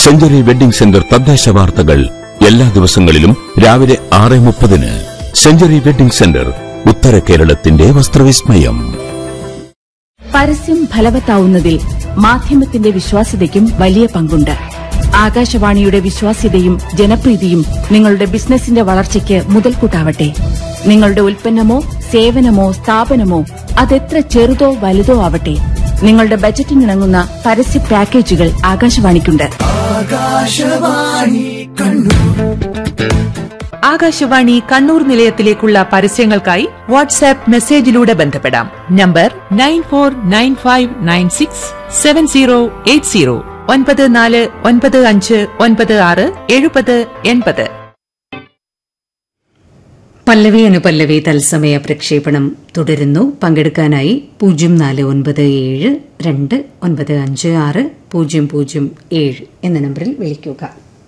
Century wedding centre തദ്ദേശ വാർത്തകൾ എല്ലാ ദിവസങ്ങളിലും രാവിലെ ആറ് മുപ്പതിന് സെഞ്ചുറി വെഡിംഗ് സെന്റർ ഉത്തര കേരളത്തിന്റെ വസ്ത്രവിസ്മയം പരസ്യം ഫലവത്താവുന്നതിൽ മാധ്യമത്തിന്റെ വിശ്വാസ്യതയ്ക്കും വലിയ പങ്കുണ്ട് ആകാശവാണിയുടെ വിശ്വാസ്യതയും ജനപ്രീതിയും നിങ്ങളുടെ ബിസിനസിന്റെ വളർച്ചയ്ക്ക് മുതൽക്കൂട്ടാവട്ടെ നിങ്ങളുടെ ഉൽപ്പന്നമോ സേവനമോ സ്ഥാപനമോ അതെത്ര ചെറുതോ വലുതോ ആവട്ടെ നിങ്ങളുടെ ബജറ്റിനിണങ്ങുന്ന പരസ്യ പാക്കേജുകൾ ആകാശവാണിക്കുണ്ട് ആകാശവാണി കണ്ണൂർ നിലയത്തിലേക്കുള്ള പരസ്യങ്ങൾക്കായി വാട്സാപ്പ് മെസ്സേജിലൂടെ ബന്ധപ്പെടാം number nine four nine five nine six seven zero eight zero ഒൻപത് നാല് ഒൻപത് അഞ്ച് ഒൻപത് ആറ് എഴുപത് എൺപത് പല്ലവി അനുപല്ലവി തത്സമയ പ്രക്ഷേപണം തുടരുന്നു പങ്കെടുക്കാനായി പൂജ്യം നാല് ഒൻപത് ഏഴ് രണ്ട് ഒൻപത് അഞ്ച് ആറ് പൂജ്യം പൂജ്യം ഏഴ് എന്ന നമ്പറിൽ വിളിക്കുക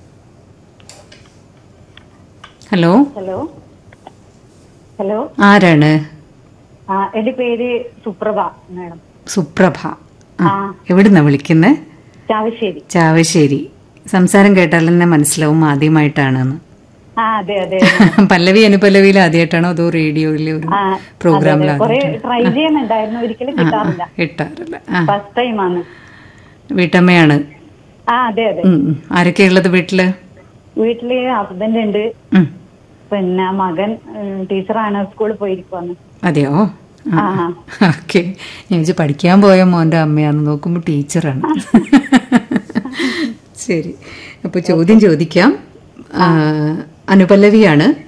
ഹലോ ഹലോ ഹലോ ആരാണ് ആ എന്റെ പേര് സുപ്രഭ മാഡം സുപ്രഭ ആ, ആ. എവിടുന്നാ വിളിക്കുന്നത് ചാവശ്ശേരി ചാവശ്ശേരി സംസാരം കേട്ടാൽ തന്നെ മനസ്സിലാവും ആദ്യമായിട്ടാണെന്ന് ആ അതെ അതെ പല്ലവി അനുപല്ലവിയിൽ ആദ്യമായിട്ടാണോ അതോ റേഡിയോയിലെ ഒരു ആ പ്രോഗ്രാമിൽ കൊറേ ആദ്യമായിട്ടാണോ? ട്രൈ ചെയ്യുന്നുണ്ടായിരുന്നു ഒരിക്കലും കിട്ടാറില്ല കിട്ടാറില്ല ആ ഫസ്റ്റ് ടൈം ആണ് വീട്ടമ്മയാണ് ആ അതെ അതെ ഉം, ഉം. ആരൊക്കെയുള്ളത് വീട്ടില് വീട്ടില് ഹസ്ബൻഡ് ഉണ്ട് ഉം. പിന്നെ മകൻ ഉം, ടീച്ചറാണ് സ്കൂളിൽ പോയിരിക്കുവാന്ന് അതെയോ ആ ഓക്കെ ഞാൻ വിചാരിച്ചു പഠിക്കാൻ പോയ മോന്റെ അമ്മയാന്ന് നോക്കുമ്പോ ടീച്ചറാണ് ശരി അപ്പൊ ചോദ്യം ചോദിക്കാം ആ, അനുപല്ലവിയാണ്